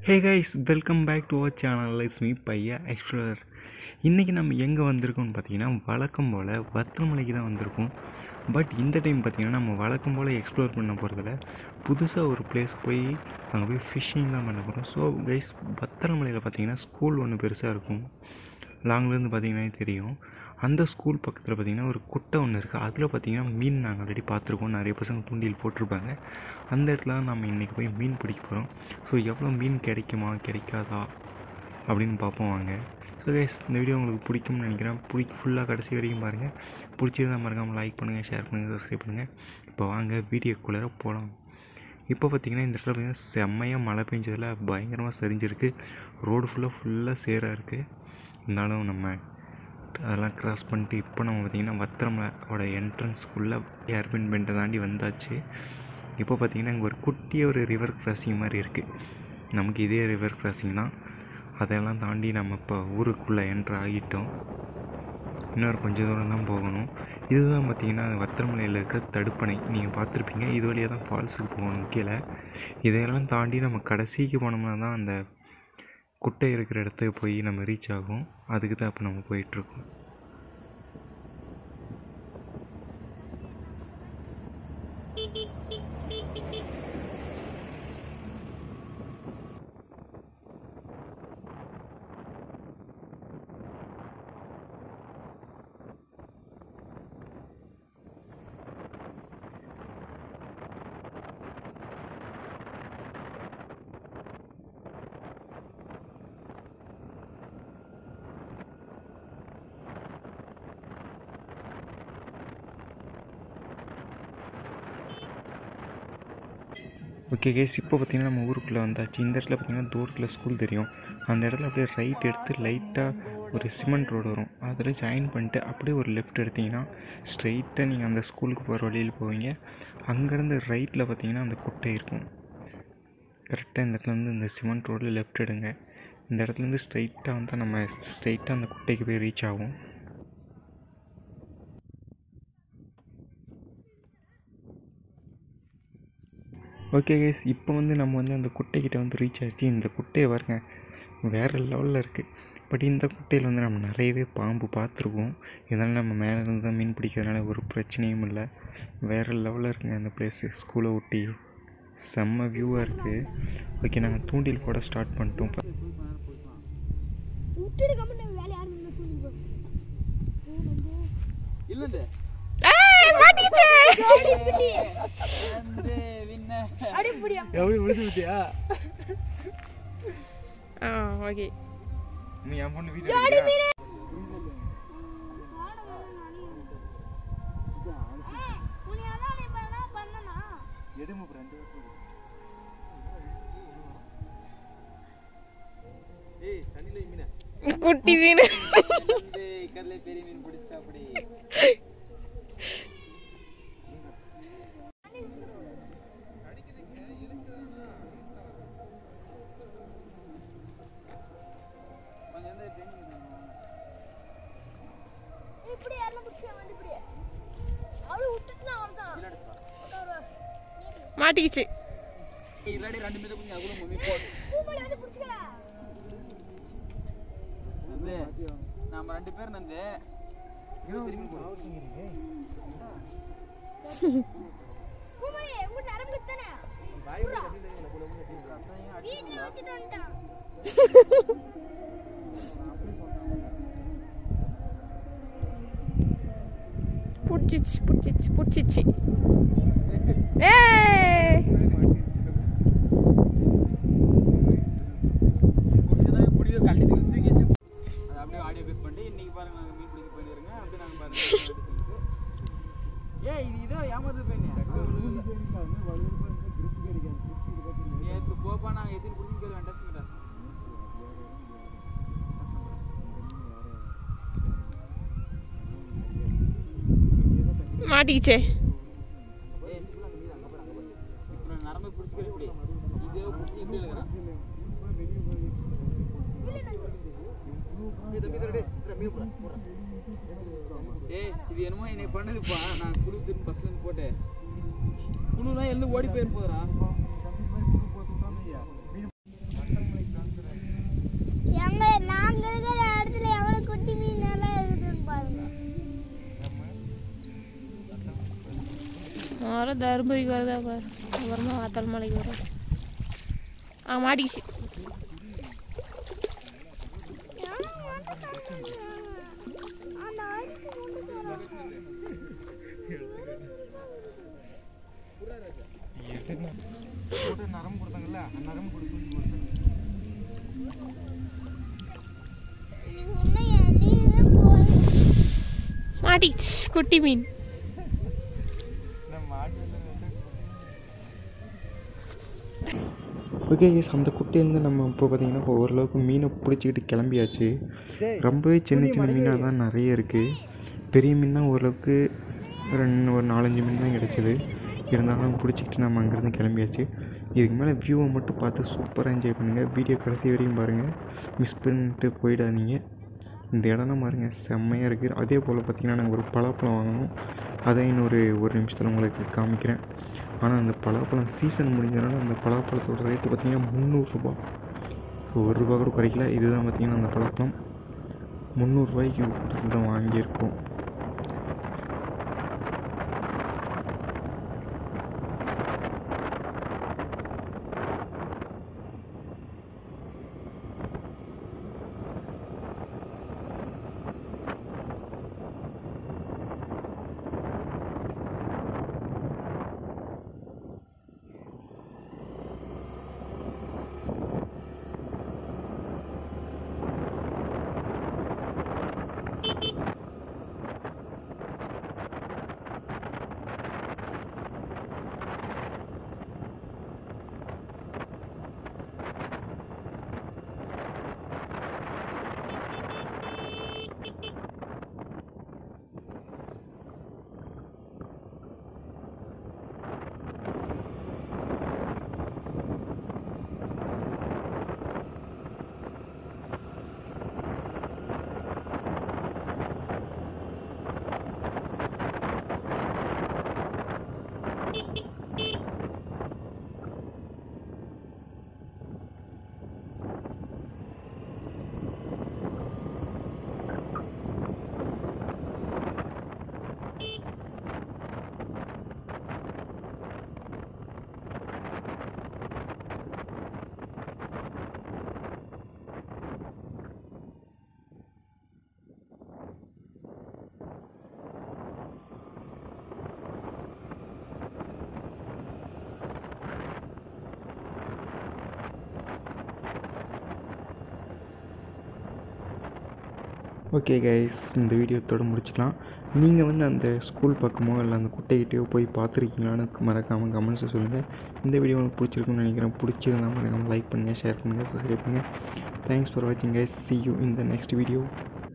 Hey guys welcome back to our channel it's me Bhaiya explorer இன்றைக்கி நம்ம எங்கே வந்திருக்கோம்னு பார்த்தீங்கன்னா வழக்கம் போல் வத்தலமலைக்கு தான் வந்திருக்கோம் பட் இந்த டைம் பார்த்தீங்கன்னா நம்ம வழக்கம் போல் எக்ஸ்ப்ளோர் பண்ண போகிறதில்ல புதுசாக ஒரு பிளேஸ் போய் அங்கே போய் ஃபிஷ்ஷிங் தான் பண்ண போகிறோம் ஸோ கைஸ் வத்தலமலையில் பார்த்தீங்கன்னா ஸ்கூல் ஒன்று பெருசாக இருக்கும் லாங்லேருந்து பார்த்தீங்கன்னா தெரியும் அந்த ஸ்கூல் பக்கத்தில் பார்த்தீங்கன்னா ஒரு குட்டை ஒன்று இருக்குது அதில் பார்த்தீங்கன்னா மீன் நாங்கள் ஆல்ரெடி பார்த்துருக்கோம் நிறைய பசங்க தூண்டில் போட்டிருப்பாங்க அந்த இடத்துல தான் நம்ம இன்றைக்கி போய் மீன் பிடிக்க போகிறோம் ஸோ எவ்வளோ மீன் கிடைக்குமா கிடைக்காதா அப்படின்னு பார்ப்போம் வாங்க ஸோ கைஸ் இந்த வீடியோ உங்களுக்கு பிடிக்கும்னு நினைக்கிறேன் பிடிக்க ஃபுல்லாக கடைசி வரைக்கும் பாருங்கள் பிடிச்சிருந்தா மறக்காமல் லைக் பண்ணுங்கள் ஷேர் பண்ணுங்கள் சப்ஸ்கிரைப் பண்ணுங்கள் இப்போ வாங்க வீடியோக்குள்ளே போகலாம் இப்போ பார்த்தீங்கன்னா இந்த இடத்துல பார்த்தீங்கன்னா செம்மையாக மழை பெஞ்சதில் பயங்கரமாக சரிஞ்சிருக்கு ரோடு ஃபுல்லாக ஃபுல்லாக சேராக இருக்குது இருந்தாலும் நம்ம அதெல்லாம் கிராஸ் பண்ணிட்டு இப்போ நம்ம பார்த்திங்கன்னா வத்திரமலையோட என்ட்ரன்ஸ்க்குள்ளே ஏர்பின் பெண்டை தாண்டி வந்தாச்சு இப்போ பார்த்திங்கன்னா இங்கே ஒரு குட்டிய ஒரு ரிவர் கிராசிங் மாதிரி இருக்குது நமக்கு இதே ரிவர் கிராசிங் தான் அதெல்லாம் தாண்டி நம்ம இப்போ ஊருக்குள்ளே என்ட்ரு ஆகிட்டோம் இன்னொரு கொஞ்சம் தூரம் தான் போகணும் இதுதான் பார்த்திங்கன்னா வத்திரமலையில் இருக்கிற தடுப்பணை நீங்கள் பார்த்துருப்பீங்க இது வழியாக தான் ஃபால்ஸுக்கு போகணும் கீழே இதையெல்லாம் தாண்டி நம்ம கடைசிக்கு போனோம்னா தான் அந்த குட்டை இருக்கிற இடத்துக்கு போய் நம்ம ரீச் ஆகும் அதுக்கு தான் இப்போ நம்ம போயிட்டுருக்கோம் ஓகே கேஸ் இப்போ பார்த்தீங்கன்னா நம்ம ஊருக்குள்ளே வந்தாச்சு இந்த இடத்துல பார்த்தீங்கன்னா தூரத்தில் ஸ்கூல் தெரியும் அந்த இடத்துல அப்படியே ரைட் எடுத்து லைட்டாக ஒரு சிமெண்ட் ரோடு வரும் அதில் ஜாயின் பண்ணிட்டு அப்படியே ஒரு லெஃப்ட் எடுத்திங்கன்னா ஸ்ட்ரைட்டாக நீங்கள் அந்த ஸ்கூலுக்கு போகிற வழியில் போவீங்க அங்கேருந்து ரைட்டில் பார்த்தீங்கன்னா அந்த குட்டை இருக்கும் கரெக்டாக இந்த இடத்துல இருந்து இந்த சிமெண்ட் ரோடில் லெஃப்ட் எடுங்க இந்த இடத்துலேருந்து ஸ்ட்ரைட்டாக வந்தால் நம்ம ஸ்ட்ரைட்டாக அந்த குட்டைக்கு போய் ரீச் ஆகும் ஓகே கேஸ் இப்போ வந்து நம்ம வந்து அந்த குட்டைக்கிட்ட வந்து ரீச் ஆகிடுச்சு இந்த குட்டையை பாருங்க வேறு லெவலில் இருக்குது பட் இந்த குட்டையில் வந்து நம்ம நிறையவே பாம்பு பார்த்துருக்கோம் இதனால் நம்ம மேலே இருந்து தான் மீன் பிடிக்கிறதுனால ஒரு பிரச்சனையும் இல்லை வேறு லெவலில் இருக்குங்க அந்த பிளேஸு ஸ்கூலை ஒட்டி செம்ம வியூவாக இருக்குது ஓகே நாங்கள் தூண்டில் போட ஸ்டார்ட் பண்ணிட்டோம் விட்டுடு கம்மன் வேலை யாரும் நின்று தூண்டி போ இல்லைண்டு அடி புடியா எப்படி விழுந்து விட்டியா ஆ ஓகே நீ என் பொண்ணு வீடியோ ஏய் தண்ணியில மீன குட்டி மீன் கடல பெரிய மீன் பிடிச்சிட்டா அப்படி கொஞ்சம் வந்து training பண்ணணும். இப்படி யாரும் பிடிச்சி வந்து இப்படி அவளு விட்டுட்டு அவ்வளோதான் உட்காரு மாட்டிக்கிச்சு ஏய், இல்லாட்டி ரெண்டு மீன் கொஞ்சம் அகுலம் மம்மி போடு பூமடி வந்து பிடிச்சிக்கடா நந்து நாம ரெண்டு பேர் நந்து இருபத்தி மீன் போடு பூமடி உங்க நரம்பு தானே வீட்டுல வச்சுட்டு வந்துட்டான் புடிச்சிச்சு புடிச்சிச்சு புடிச்சிச்சு ஏய் பிடிச்சதா பிடிக்க கண்டித்து தூக்கி வச்சு அதை அப்படியே ஆடியோ பேக் பண்ணிட்டு இன்னைக்கு பாருங்க நாங்கள் மீன் பிடிக்க போயிருங்க அப்படியே நாங்கள் பாருங்க ஏய் இது இதோ ஏமாத்து பையன் நேற்று போப்பா நாங்கள் எதிர்ப்பு பிடிச்சி கேள்வி வேண்டாம் மாட்டிக்கிச்சே ஏய் இப்போ நான் நரம்பு பிடிச்சி இப்படி இதே பிடிச்சி இப்படி இருக்கிறான் ஏய் இது என்னமோ என்னை பண்ணுதுப்பா நான் குழு திரும்ப பஸ்ல இருந்து போட்டு குழுலாம் எழுந்து ஓடி போயிரு போதுடா மரம் தருமபுரிக்கு வருதா பாரு அப்புறமா வாத்தாள் மலைக்கு வரும் ஆ மாட்டிக்கிச்சு நரம்பு கொடுத்தாங்கல்ல அந்த நரம்பு கொடுத்து மாட்டிக்கிச்சு குட்டி மீன் ஓகே கேஸ் அந்த குட்டையிலேருந்து நம்ம இப்போ பார்த்தீங்கன்னா இப்போ ஓரளவுக்கு மீனை பிடிச்சிக்கிட்டு கிளம்பியாச்சு ரொம்பவே சின்ன சின்ன மீனாக தான் நிறைய இருக்குது பெரிய மீன் தான் ஓரளவுக்கு ரெண்டு ஒரு நாலஞ்சு மீன் தான் கிடச்சிது இருந்தாலும் பிடிச்சிக்கிட்டு நம்ம அங்கேருந்து கிளம்பியாச்சு இதுக்கு மேலே வியூவை மட்டும் பார்த்து சூப்பராக என்ஜாய் பண்ணுங்கள் வீடியோ கடைசி வரையும் பாருங்கள் மிஸ் பண்ணிட்டு போயிடாதீங்க இந்த இடம்லாம் பாருங்க செம்மையாக இருக்குது அதே போல் பார்த்தீங்கன்னா நாங்கள் ஒரு பலாப்பழம் வாங்கினோம் அதை இன்னொரு ஒரு நிமிஷத்தில் உங்களுக்கு காமிக்கிறேன் ஆனால் அந்த பலாப்பழம் சீசன் முடிஞ்சதுனால அந்த பலாப்பழத்தோட ரேட்டு பார்த்தீங்கன்னா முந்நூறுரூபா ஒரு ரூபா கூட குறைக்கல இதுதான் பார்த்தீங்கன்னா அந்த பலாப்பழம் முந்நூறுரூவாய்க்கு கொடுத்து தான் வாங்கியிருக்கோம் ஓகே கைஸ் இந்த வீடியோத்தோட முடிச்சுக்கலாம் நீங்கள் வந்து அந்த ஸ்கூல் பக்கமோ இல்லை அந்த குட்டைக்கிட்டேயோ போய் பார்த்துருக்கீங்களான்னு மறக்காமல் கமெண்ட்ஸை சொல்லுங்கள் இந்த வீடியோ உங்களுக்கு பிடிச்சிருக்குன்னு நினைக்கிறேன் பிடிச்சிருந்தா மறக்காமல் லைக் பண்ணுங்கள் ஷேர் பண்ணுங்கள் சப்ஸ்கிரைப் பண்ணுங்கள் தேங்க்ஸ் ஃபார் வாட்சிங் guys see you in the next video